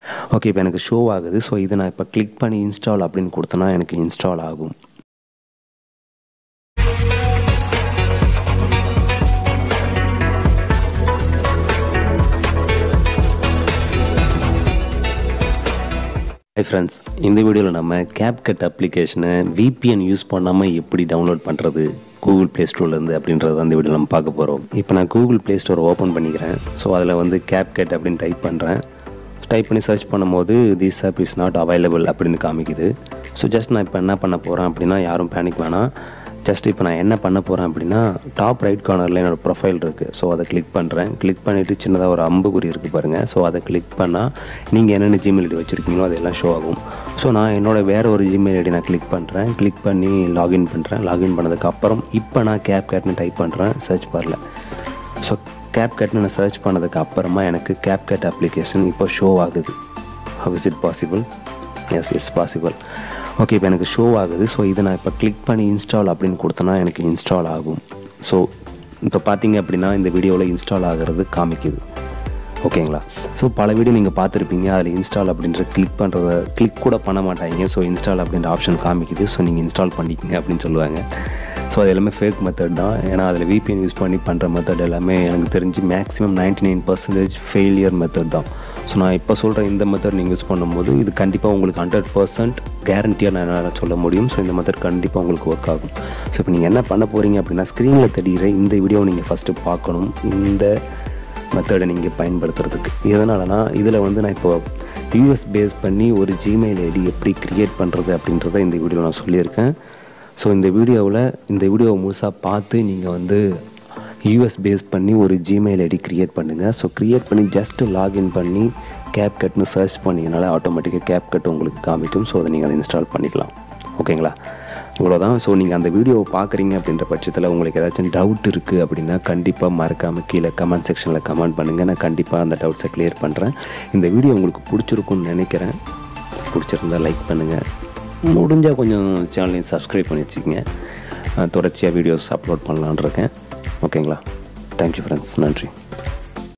okay இப்போ எனக்கு show ஆகுது ஸோ இதை நான் இப்போ கிளிக் பண்ணி இன்ஸ்டால் அப்படின்னு கொடுத்தனா எனக்கு இன்ஸ்டால் ஆகும் ஹை ஃப்ரெண்ட்ஸ் இந்த வீடியோவில் நம்ம கேப்கட் அப்ளிகேஷனை விபிஎன் யூஸ் பண்ணாமல் எப்படி டவுன்லோட் பண்ணுறது கூகுள் ப்ளே ஸ்டோர்லேருந்து அப்படின்றத அந்த வீடியோ நம்ம பார்க்க போகிறோம் இப்போ நான் கூகுள் ப்ளே ஸ்டோர் ஓப்பன் பண்ணிக்கிறேன் ஸோ அதில் வந்து கேப்கட் அப்படின்னு டைப் பண்ணுறேன் டைப் பண்ணி சர்ச் பண்ணும்போது this app is not available அப்படின்னு காமிக்குது ஸோ ஜஸ்ட் நான் இப்போ என்ன பண்ண போகிறேன் அப்படின்னா யாரும் பேனிக் வேணாம் ஜஸ்ட் இப்போ நான் என்ன பண்ண போகிறேன் அப்படின்னா டாப் ரைட் கார்னரில் என்னோடய ப்ரொஃபைல் இருக்குது ஸோ அதை கிளிக் பண்ணுறேன் கிளிக் பண்ணிவிட்டு சின்னதாக ஒரு அம்புக்குறி இருக்குது பாருங்கள் ஸோ அதை கிளிக் பண்ணால் நீங்கள் என்னென்ன ஜிமெயில் ஐடி வச்சுருக்கீங்களோ அதெல்லாம் ஷோ ஆகும் ஸோ நான் என்னோட வேறு ஒரு ஜிமெயில் ஐடி நான் கிளிக் பண்ணுறேன் கிளிக் பண்ணி லாகின் பண்ணுறேன் லாகின் பண்ணதுக்கப்புறம் இப்போ நான் கேப் கேட்னு டைப் பண்ணுறேன் சர்ச் பாரில் ஸோ கேப் கேட்னு நான் சர்ச் பண்ணதுக்கு அப்புறமா எனக்கு கேப் கேட் அப்ளிகேஷன் இப்போ ஷோ ஆகுது how is it possible yes it's possible okay இப்போ எனக்கு ஷோ ஆகுது ஸோ இதை நான் இப்போ கிளிக் பண்ணி இன்ஸ்டால் அப்படின்னு கொடுத்தனா எனக்கு இன்ஸ்டால் ஆகும் ஸோ இப்போ பார்த்தீங்க அப்படின்னா இந்த வீடியோவில் இன்ஸ்டால் ஆகிறது காமிக்குது ஓகேங்களா ஸோ பல வீடியோ நீங்கள் பார்த்துருப்பீங்க அதில் இன்ஸ்டால் அப்படின்ற கிளிக் பண்ணுறத கிளிக் கூட பண்ண மாட்டாங்க ஸோ இன்ஸ்டால் அப்படின்ற ஆப்ஷன் காமிக்குது ஸோ நீங்கள் இன்ஸ்டால் பண்ணிக்கங்க அப்படின்னு சொல்லுவாங்க ஸோ அது எல்லாமே ஃபேக் மெத்தட் தான் ஏன்னா அதில் விபிஎன் யூஸ் பண்ணி பண்ணுற மெத்தட் எல்லாமே எனக்கு தெரிஞ்சு maximum ninety nine percentage failure method தான் ஸோ நான் இப்போ சொல்கிற இந்த மெத்தட் நீங்கள் யூஸ் பண்ணும்போது இது கண்டிப்பாக உங்களுக்கு ஹண்ட்ரட் பர்சன்ட் கேரண்டியாக நான் என்னால் சொல்ல முடியும் ஸோ இந்த மெத்தட் கண்டிப்பாக உங்களுக்கு ஒர்க் ஆகும் ஸோ இப்போ நீங்கள் என்ன பண்ண போகிறீங்க அப்படின்னா ஸ்க்ரீனில் தெரிகிற இந்த வீடியோவை நீங்கள் ஃபஸ்ட்டு பார்க்கணும் இந்த மெத்தடை நீங்கள் பயன்படுத்துறதுக்கு எதனாலனா இதில் வந்து நான் இப்போ யூஎஸ் பேஸ் பண்ணி ஒரு ஜிமெயில் ஐடி எப்படி க்ரியேட் பண்ணுறது அப்படின்றத இந்த வீடியோவில் நான் சொல்லியிருக்கேன் ஸோ இந்த வீடியோவில் இந்த வீடியோவை முழுசாக பார்த்து நீங்கள் வந்து யூஎஸ் பேஸ் பண்ணி ஒரு ஜிமெயில் ஐடி க்ரியேட் பண்ணுங்கள் ஸோ க்ரியேட் பண்ணி ஜஸ்ட்டு லாகின் பண்ணி கேப் கட்னு சர்ச் பண்ணிங்கனால ஆட்டோமேட்டிக்காக கேப் கட் உங்களுக்கு காமிக்கும் ஸோ அதை நீங்கள் அதை இன்ஸ்டால் பண்ணிக்கலாம் ஓகேங்களா இவ்வளோதான் ஸோ நீங்கள் அந்த வீடியோவை பார்க்குறீங்க அப்படின்ற பட்சத்தில் உங்களுக்கு ஏதாச்சும் டவுட் இருக்குது அப்படின்னா கண்டிப்பாக மறக்காமல் கீழே கமெண்ட் செக்ஷனில் கமெண்ட் பண்ணுங்கள் நான் கண்டிப்பாக அந்த டவுட்ஸை க்ளியர் பண்ணுறேன் இந்த வீடியோ உங்களுக்கு பிடிச்சிருக்குன்னு நினைக்கிறேன் பிடிச்சிருந்தா லைக் பண்ணுங்கள் முடிஞ்சால் கொஞ்சம் சேனலையும் சப்ஸ்கிரைப் பண்ணி வச்சுக்கோங்க தொடர்ச்சியாக வீடியோஸ் அப்லோட் பண்ணலான் இருக்கேன் ஓகேங்களா தேங்க்யூ ஃப்ரெண்ட்ஸ் நன்றி